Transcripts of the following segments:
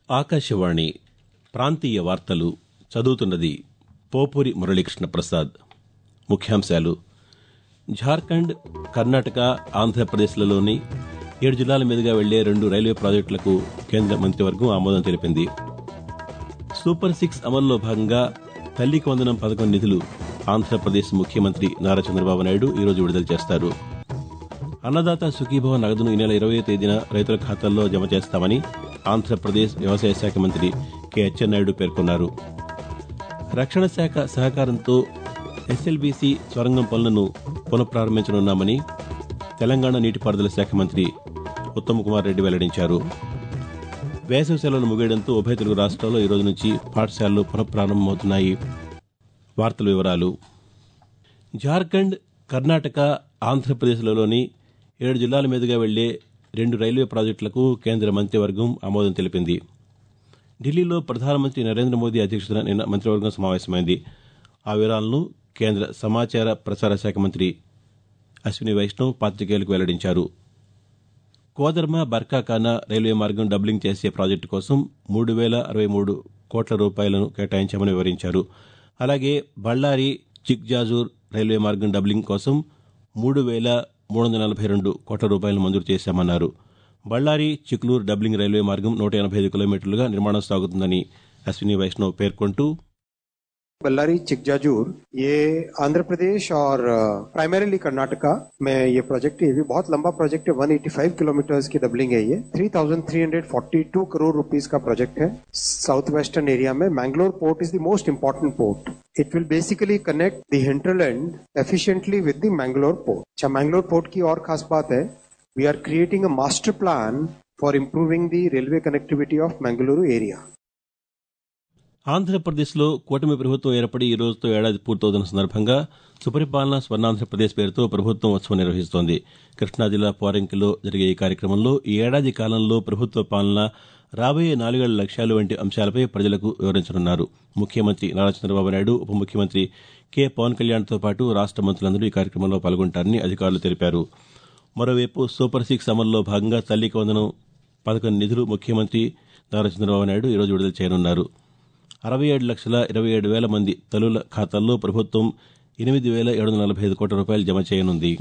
ఆకాశవాణి ప్రాంతీయ వార్తలు చదువుతున్నది పోపూరి మురళీకృష్ణ ప్రసాద్ ముఖ్యాంశాలు ఝార్ఖండ్ కర్ణాటక ఆంధ్రప్రదేశ్లలోని ఏడు జిల్లాల మీదుగా వెళ్లే రెండు రైల్వే ప్రాజెక్టులకు కేంద్ర మంత్రివర్గం ఆమోదం తెలిపింది సూపర్ సిక్స్ అమల్లో భాగంగా తల్లికి వందనం పథకం నిధులు ఆంధ్రప్రదేశ్ ముఖ్యమంత్రి నారా చంద్రబాబు నాయుడు ఈరోజు విడుదల చేస్తారు అన్నదాత సుఖీభవ నగదును ఈ నెల ఇరవై తేదీన రైతుల ఖాతాల్లో జమ చేస్తామని ఆంధ్రప్రదేశ్ వ్యవసాయ శాఖ మంత్రి కె అచ్చెన్నాయుడు పేర్కొన్నారు రక్షణ శాఖ సహకారంతో ఎస్ఎల్బీసీ సొరంగం పనులను పునఃప్రారంభించనున్నామని తెలంగాణ నీటిపారుదల శాఖ మంత్రి ఉత్తమ్ కుమార్ రెడ్డి వెల్లడించారు వేసవి సెలవులు ముగియడంతో ఉభయ తెలుగు రాష్ట్రాల్లో ఈ రోజు నుంచి పాఠశాలలు పునఃప్రారంభమవుతున్నాయి వార్తల వివరాలు జార్ఖండ్ కర్ణాటక ఆంధ్రప్రదేశ్లలోని ఏడు జిల్లాల మీదుగా వెళ్లే రెండు రైల్వే ప్రాజెక్టులకు కేంద్ర మంత్రివర్గం ఆమోదం తెలిపింది ఢిల్లీలో ప్రధానమంత్రి నరేంద్ర మోదీ అధ్యక్షతన నిన్న మంత్రివర్గం సమావేశమైంది ఆ వివరాలను కేంద్ర సమాచార ప్రసార శాఖ మంత్రి అశ్విని వైష్ణవ్ పాతికేయులకు వెల్లడించారు కోదర్మ బర్కాకానా రైల్వే మార్గం డబ్లింగ్ చేసే ప్రాజెక్టు కోసం మూడు వేల అరవై మూడు కోట్ల రూపాయలను కేటాయించామని వివరించారు అలాగే బళ్ళారి చిక్జాజూర్ రైల్వే మార్గం డబ్లింగ్ కోసం మూడు వేల మూడు వందల నలభై రెండు కోట్ల రూపాయలను మంజూరు చేశామన్నారు బళ్ళారి చిక్లూరు డబ్లింగ్ రైల్వే మార్గం నూట ఎనభై ఐదు కిలోమీటర్లుగా నిర్మాణం సాగుతుందని అశ్విని వైష్ణవ్ పేర్కొంటూ बल्लारी चिकजाजूर ये आंध्र प्रदेश और प्राइमरीली कर्नाटका में ये प्रोजेक्ट है ये भी बहुत लंबा प्रोजेक्ट है 185 किलोमीटर की डबलिंग है ये 3,342 करोड़ रुपीस का प्रोजेक्ट है साउथ वेस्टर्न एरिया में Mangalore port is the most important port it will basically connect the hinterland efficiently with the Mangalore port अच्छा मैंगलोर पोर्ट की और खास बात है we are creating a master plan for improving the railway connectivity of Mangaluru area ఆంధ్రప్రదేశ్లో కూటమి ప్రభుత్వం ఏర్పడి ఈ రోజుతో ఏడాది పూర్తవుతున్న సందర్భంగా సుపరిపాలన స్వర్ణాంధ్రప్రదేశ్ పేరుతో ప్రభుత్వం ఉత్సవం నిర్వహిస్తోంది కృష్ణా జిల్లా పోరంకిలో జరిగే ఈ కార్యక్రమంలో ఈ ఏడాది కాలంలో ప్రభుత్వ పాలన రాబోయే నాలుగేళ్ల లక్ష్యాలు వంటి అంశాలపై ప్రజలకు వివరించనున్నారు ముఖ్యమంత్రి నారా చంద్రబాబు నాయుడు ఉప ముఖ్యమంత్రి కె పవన్ కళ్యాణ్తో పాటు రాష్ట మంత్రులందరూ ఈ కార్యక్రమంలో పాల్గొంటారని అధికారులు తెలిపారు మరోవైపు సూపర్ సిక్స్ అమల్లో భాగంగా తల్లికి వందనం పథకం నిధులు ముఖ్యమంత్రి నారా చంద్రబాబు నాయుడు ఈరోజు విడుదల చేయనున్నారు అరవై ఏడు లక్షల ఇరవై ఏడు వేల మంది తల్లుల ఖాతాల్లో ప్రభుత్వం ఎనిమిది వేల ఏడు వందల నలభై ఐదు కోట్ల రూపాయలు జమ చేయనుంది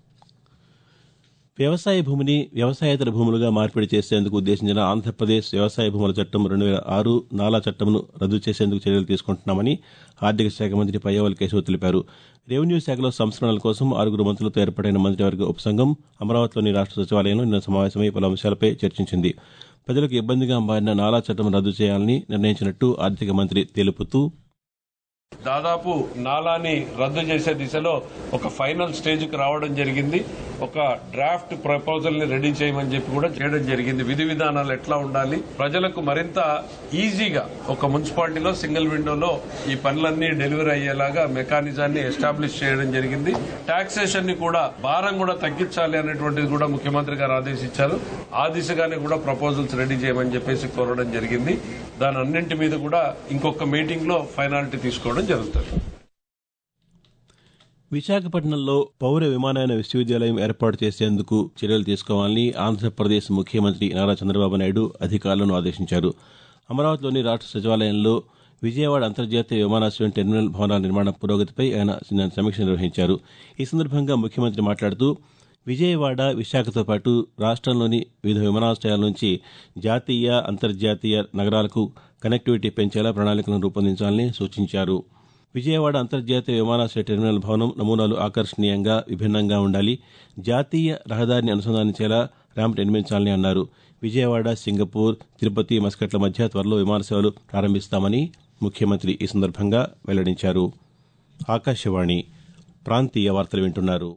వ్యవసాయ భూమిని వ్యవసాయేతర భూములుగా మార్పిడి చేసేందుకు ఉద్దేశించిన ఆంధ్రప్రదేశ్ వ్యవసాయ భూముల చట్టం రెండు వేల ఆరు నాలా చట్టంను రద్దు చేసేందుకు చర్యలు తీసుకుంటున్నామని ఆర్థిక శాఖ మంత్రి పయ్యవల్ కేశవ్ తెలిపారు రెవెన్యూ శాఖలో సంస్కరణల కోసం ఆరుగురు మంత్రులతో ఏర్పాటైన మంత్రివర్గ ఉపసంఘం అమరావతిలోని రాష్ట సచివాలయంలో నిన్న సమావేశమై పలు అంశాలపై చర్చించింది ప్రజలకు ఇబ్బందిగా మారిన నాలా చట్టం రద్దు చేయాలని నిర్ణయించినట్టు ఆర్థిక మంత్రి తెలుపుతూ దాదాపు నాలాని రద్దు చేసే దిశలో ఒక ఫైనల్ స్టేజ్ కు రావడం జరిగింది ఒక డ్రాఫ్ట్ ప్రపోజల్ ని రెడీ చేయమని చెప్పి కూడా చేయడం జరిగింది విధి విధానాలు ఎట్లా ఉండాలి ప్రజలకు మరింత ఈజీగా ఒక మున్సిపాలిటీలో సింగిల్ విండోలో ఈ పనులన్నీ డెలివరీ అయ్యేలాగా మెకానిజాన్ని ఎస్టాబ్లిష్ చేయడం జరిగింది టాక్సేషన్ ని కూడా భారం కూడా తగ్గించాలి అనేటువంటిది కూడా ముఖ్యమంత్రి గారు ఆదేశించారు ఆ దిశగానే కూడా ప్రపోజల్స్ రెడీ చేయమని చెప్పేసి కోరడం జరిగింది దాని అన్నింటి మీద కూడా ఇంకొక మీటింగ్ లో ఫైనాలిటీ తీసుకోవడం జరుగుతుంది విశాఖపట్నంలో పౌర విమానయాన విశ్వవిద్యాలయం ఏర్పాటు చేసేందుకు చర్యలు తీసుకోవాలని ఆంధ్రప్రదేశ్ ముఖ్యమంత్రి నారా చంద్రబాబు నాయుడు అధికారులను ఆదేశించారు అమరావతిలోని రాష్ట సచివాలయంలో విజయవాడ అంతర్జాతీయ విమానాశ్రయం టెర్మినల్ భవనాల నిర్మాణ పురోగతిపై ఆయన నిన్న సమీక్ష నిర్వహించారు ఈ సందర్భంగా ముఖ్యమంత్రి మాట్లాడుతూ విజయవాడ విశాఖతో పాటు రాష్ట్రంలోని వివిధ విమానాశ్రయాల నుంచి జాతీయ అంతర్జాతీయ నగరాలకు కనెక్టివిటీ పెంచేలా ప్రణాళికలను రూపొందించాలని సూచించారు విజయవాడ అంతర్జాతీయ విమానాశ్రయ టెర్మినల్ భవనం నమూనాలు ఆకర్షణీయంగా విభిన్నంగా ఉండాలి జాతీయ రహదారిని అనుసంధానించేలా ర్యాంప్ నిర్మించాలని అన్నారు విజయవాడ సింగపూర్ తిరుపతి మస్కట్ల మధ్య త్వరలో విమాన సేవలు ప్రారంభిస్తామని ముఖ్యమంత్రి ఈ సందర్భంగా వెల్లడించారు ఆకాశవాణి ప్రాంతీయ వార్తలు వింటున్నారు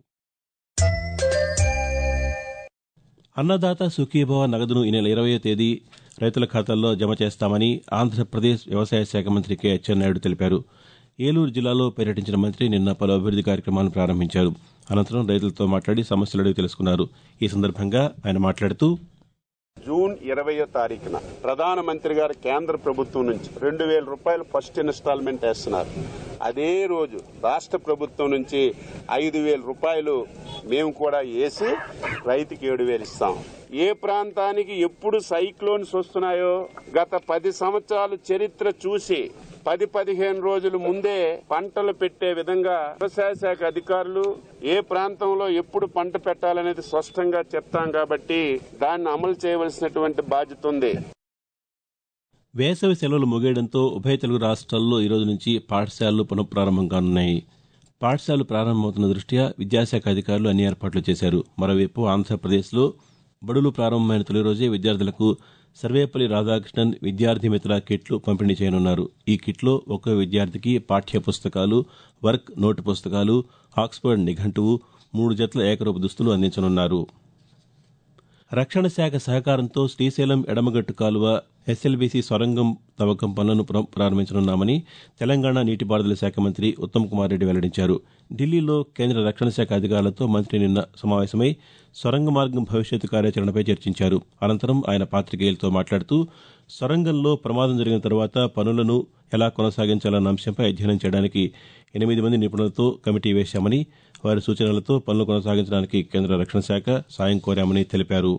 అన్నదాత సుఖీభవ నగదును ఈ నెల ఇరవయో తేదీ రైతుల ఖాతాల్లో జమ చేస్తామని ఆంధ్రప్రదేశ్ వ్యవసాయ శాఖ మంత్రి కె అచ్చెన్నాయుడు తెలిపారు ఏలూరు జిల్లాలో పర్యటించిన మంత్రి నిన్న పలు అభివృద్ది కార్యక్రమాలను ప్రారంభించారు అనంతరం రైతులతో మాట్లాడి సమస్యలు అడిగి తెలుసుకున్నారు ఈ సందర్భంగా ఆయన మాట్లాడుతూ జూన్ ఇరవయో తారీఖున ప్రధానమంత్రి గారు కేంద్ర ప్రభుత్వం నుంచి రెండు వేల రూపాయలు ఫస్ట్ ఇన్స్టాల్మెంట్ వేస్తున్నారు అదే రోజు రాష్ట్ర ప్రభుత్వం నుంచి ఐదు వేల రూపాయలు మేము కూడా వేసి రైతుకి ఏడు వేలు ఇస్తాం ఏ ప్రాంతానికి ఎప్పుడు సైక్లోన్స్ వస్తున్నాయో గత పది సంవత్సరాలు చరిత్ర చూసి పది పదిహేను రోజుల ముందే పంటలు పెట్టే విధంగా వ్యవసాయ శాఖ అధికారులు ఏ ప్రాంతంలో ఎప్పుడు పంట పెట్టాలనేది స్పష్టంగా చెప్తాం కాబట్టి దాన్ని అమలు చేయవలసినటువంటి బాధ్యత ఉంది వేసవి సెలవులు ముగియడంతో ఉభయ తెలుగు రాష్ట్రాల్లో ఈ రోజు నుంచి పాఠశాలలు పునఃప్రారంభం కానున్నాయి పాఠశాలలు ప్రారంభమవుతున్న దృష్ట్యా విద్యాశాఖ అధికారులు అన్ని ఏర్పాట్లు చేశారు మరోవైపు ఆంధ్రప్రదేశ్లో బడులు ప్రారంభమైన తొలి రోజే విద్యార్థులకు సర్వేపల్లి రాధాకృష్ణన్ విద్యార్థి మిత్ర కిట్లు పంపిణీ చేయనున్నారు ఈ కిట్లో ఒక్కో విద్యార్థికి పాఠ్య పుస్తకాలు వర్క్ నోటు పుస్తకాలు ఆక్స్ఫర్డ్ నిఘంటువు మూడు జట్ల ఏకరూప దుస్తులు అందించనున్నారు రక్షణ శాఖ సహకారంతో శ్రీశైలం ఎడమగట్టు కాలువ ఎస్ఎల్బీసీ సొరంగం తవ్వకం పనులను పునః ప్రారంభించనున్నామని తెలంగాణ నీటిపారుదల శాఖ మంత్రి ఉత్తమ్ కుమార్ రెడ్డి వెల్లడించారు ఢిల్లీలో కేంద్ర రక్షణ శాఖ అధికారులతో మంత్రి నిన్న సమావేశమై సొరంగ మార్గం భవిష్యత్తు కార్యాచరణపై చర్చించారు అనంతరం ఆయన పాతికేయులతో మాట్లాడుతూ సొరంగంలో ప్రమాదం జరిగిన తర్వాత పనులను ఎలా కొనసాగించాలన్న అంశంపై అధ్యయనం చేయడానికి ఎనిమిది మంది నిపుణులతో కమిటీ వేశామని వారి సూచనలతో పనులు కొనసాగించడానికి కేంద్ర రక్షణ శాఖ సాయం కోరామని తెలిపారు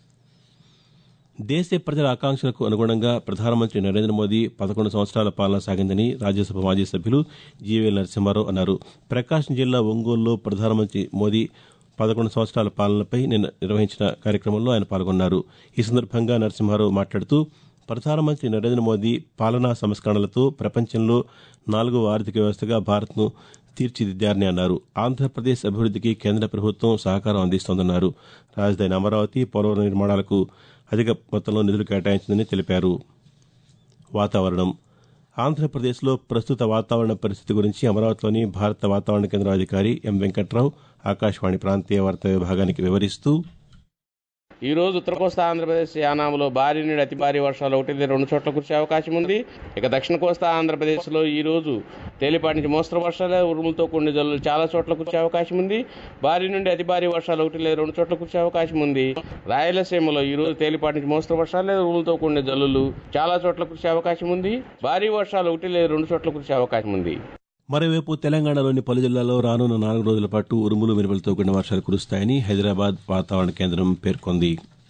దేశ ప్రజల ఆకాంక్షలకు అనుగుణంగా ప్రధానమంత్రి నరేంద్ర మోదీ పదకొండు సంవత్సరాల పాలన సాగిందని రాజ్యసభ మాజీ సభ్యులు జీవీఎల్ నరసింహారావు అన్నారు ప్రకాశం జిల్లా ఒంగోలులో ప్రధానమంత్రి మోదీ పదకొండు సంవత్సరాల పాలనపై నిన్న నిర్వహించిన కార్యక్రమంలో ఆయన పాల్గొన్నారు ఈ సందర్భంగా నరసింహారావు మాట్లాడుతూ ప్రధానమంత్రి నరేంద్ర మోదీ పాలనా సంస్కరణలతో ప్రపంచంలో నాలుగవ ఆర్థిక వ్యవస్థగా భారత్ను తీర్చిదిద్దారని అన్నారు ఆంధ్రప్రదేశ్ అభివృద్ధికి కేంద్ర ప్రభుత్వం సహకారం అందిస్తోందన్నారు రాజధాని అమరావతి పోలవరం నిర్మాణాలకు అధిక మొత్తంలో నిధులు కేటాయించిందని తెలిపారు వాతావరణం ఆంధ్రప్రదేశ్లో ప్రస్తుత వాతావరణ పరిస్థితి గురించి అమరావతిలోని భారత వాతావరణ కేంద్రం అధికారి ఎం వెంకట్రావు ఆకాశవాణి ప్రాంతీయ వార్తా విభాగానికి వివరిస్తూ ఈ రోజు ఉత్తర కోస్తా ఆంధ్రప్రదేశ్ యానాములో భారీ నుండి అతి భారీ వర్షాలు ఒకటి లేదా రెండు చోట్ల కురిసే అవకాశం ఉంది ఇక దక్షిణ కోస్తా ఆంధ్రప్రదేశ్లో ఈ రోజు తేలిపాటి నుంచి మోస్తరు వర్షాలు ఉరుములతో కొన్ని జల్లులు చాలా చోట్ల కురిసే అవకాశం ఉంది భారీ నుండి అతి భారీ వర్షాలు ఒకటి లేదా రెండు చోట్ల కురిసే అవకాశం ఉంది రాయలసీమలో ఈ రోజు తేలిపాటి నుంచి మోస్తరు వర్షాలు లేదా ఉరుములతో కూడిన జల్లులు చాలా చోట్ల కురిసే అవకాశం ఉంది భారీ వర్షాలు ఒకటి లేదా రెండు చోట్ల కురిసే అవకాశం ఉంది మరోవైపు తెలంగాణలోని పలు జిల్లాల్లో రానున్న నాలుగు రోజుల పాటు ఉరుములు మెరుపులతో కూడిన వర్షాలు కురుస్తాయని హైదరాబాద్ వాతావరణ కేంద్రం పేర్కొంది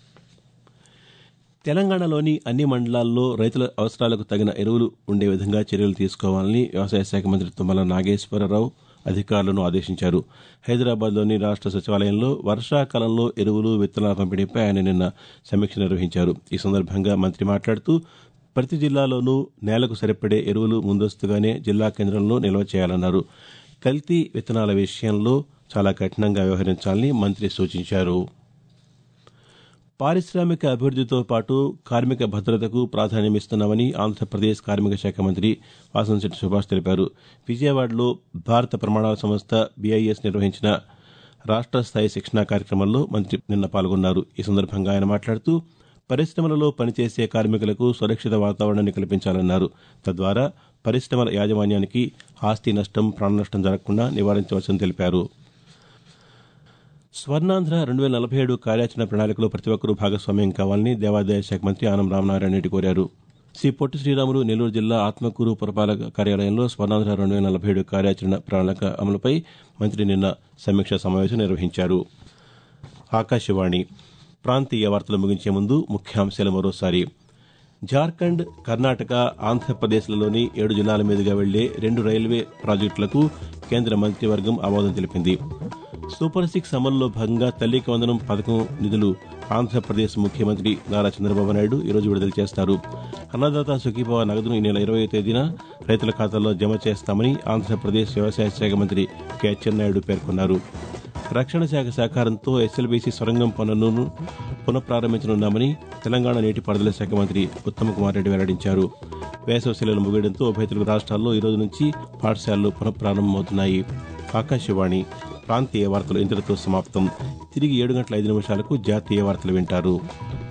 తెలంగాణలోని అన్ని మండలాల్లో రైతుల అవసరాలకు తగిన ఎరువులు ఉండే విధంగా చర్యలు తీసుకోవాలని వ్యవసాయ శాఖ మంత్రి తుమ్మల నాగేశ్వరరావు అధికారులను ఆదేశించారు హైదరాబాద్లోని రాష్ట్ర సచివాలయంలో వర్షాకాలంలో ఎరువులు విత్తనాల పంపిణీపై ఆయన నిన్న సమీక్ష నిర్వహించారు ఈ సందర్భంగా మంత్రి మాట్లాడుతూ ప్రతి జిల్లాలోనూ నేలకు సరిపడే ఎరువులు ముందస్తుగానే జిల్లా కేంద్రంలో నిల్వ చేయాలన్నారు కల్తీ విత్తనాల విషయంలో చాలా కఠినంగా వ్యవహరించాలని మంత్రి సూచించారు పారిశ్రామిక అభివృద్దితో పాటు కార్మిక భద్రతకు ప్రాధాన్యమిస్తున్నామని ఆంధ్రప్రదేశ్ కార్మిక శాఖ మంత్రి వాసంశెట్టి సుభాష్ తెలిపారు విజయవాడలో భారత ప్రమాణాల సంస్థ బీఐఎస్ నిర్వహించిన రాష్ట్ర స్థాయి శిక్షణా కార్యక్రమంలో మంత్రి నిన్న పాల్గొన్నారు ఈ సందర్భంగా ఆయన మాట్లాడుతూ పరిశ్రమలలో పనిచేసే కార్మికులకు సురక్షిత వాతావరణాన్ని కల్పించాలన్నారు తద్వారా పరిశ్రమల యాజమాన్యానికి ఆస్తి నష్టం ప్రాణ నష్టం జరగకుండా నివారించవచ్చని తెలిపారు స్వర్ణాంధ్ర రెండు వేల నలభై ఏడు కార్యాచరణ ప్రణాళికలో ప్రతి ఒక్కరూ భాగస్వామ్యం కావాలని దేవాదాయ శాఖ మంత్రి ఆనం రామనారాయణ రెడ్డి కోరారు శ్రీ పొట్టి శ్రీరాములు నెల్లూరు జిల్లా ఆత్మకూరు పురపాలక కార్యాలయంలో స్వర్ణాంధ్ర రెండు వేల నలభై ఏడు కార్యాచరణ ప్రణాళిక అమలుపై మంత్రి నిన్న సమీక్షా సమావేశం నిర్వహించారు ఆకాశవాణి ప్రాంతీయ వార్తలు ముగించే ముందు ముఖ్యాంశాలు మరోసారి జార్ఖండ్ కర్ణాటక ఆంధ్రప్రదేశ్లలోని ఏడు జిల్లాల మీదుగా వెళ్లే రెండు రైల్వే ప్రాజెక్టులకు కేంద్ర మంత్రివర్గం ఆమోదం తెలిపింది సూపర్ సిక్స్ అమలులో భాగంగా తల్లికి వందనం పథకం నిధులు ఆంధ్రప్రదేశ్ ముఖ్యమంత్రి నారా చంద్రబాబు నాయుడు ఈరోజు విడుదల చేస్తారు అన్నదాత సుఖీభవ నగదును ఈ నెల ఇరవై తేదీన రైతుల ఖాతాల్లో జమ చేస్తామని ఆంధ్రప్రదేశ్ వ్యవసాయ శాఖ మంత్రి కె అచ్చెన్నాయుడు పేర్కొన్నారు రక్షణ శాఖ సహకారంతో ఎస్ఎల్బీసీ సొరంగం పనులను పునఃప్రారంభించనున్నామని తెలంగాణ నీటిపారుదల శాఖ మంత్రి ఉత్తమ్ కుమార్ రెడ్డి వెల్లడించారు వేసవి సెలవులు ముగియడంతో ఉభయ తెలుగు రాష్ట్రాల్లో ఈ రోజు నుంచి పాఠశాలలు పునఃప్రారంభమవుతున్నాయి ఆకాశవాణి ప్రాంతీయ వార్తలు ఇంతటితో సమాప్తం తిరిగి ఏడు గంటల ఐదు నిమిషాలకు జాతీయ వార్తలు వింటారు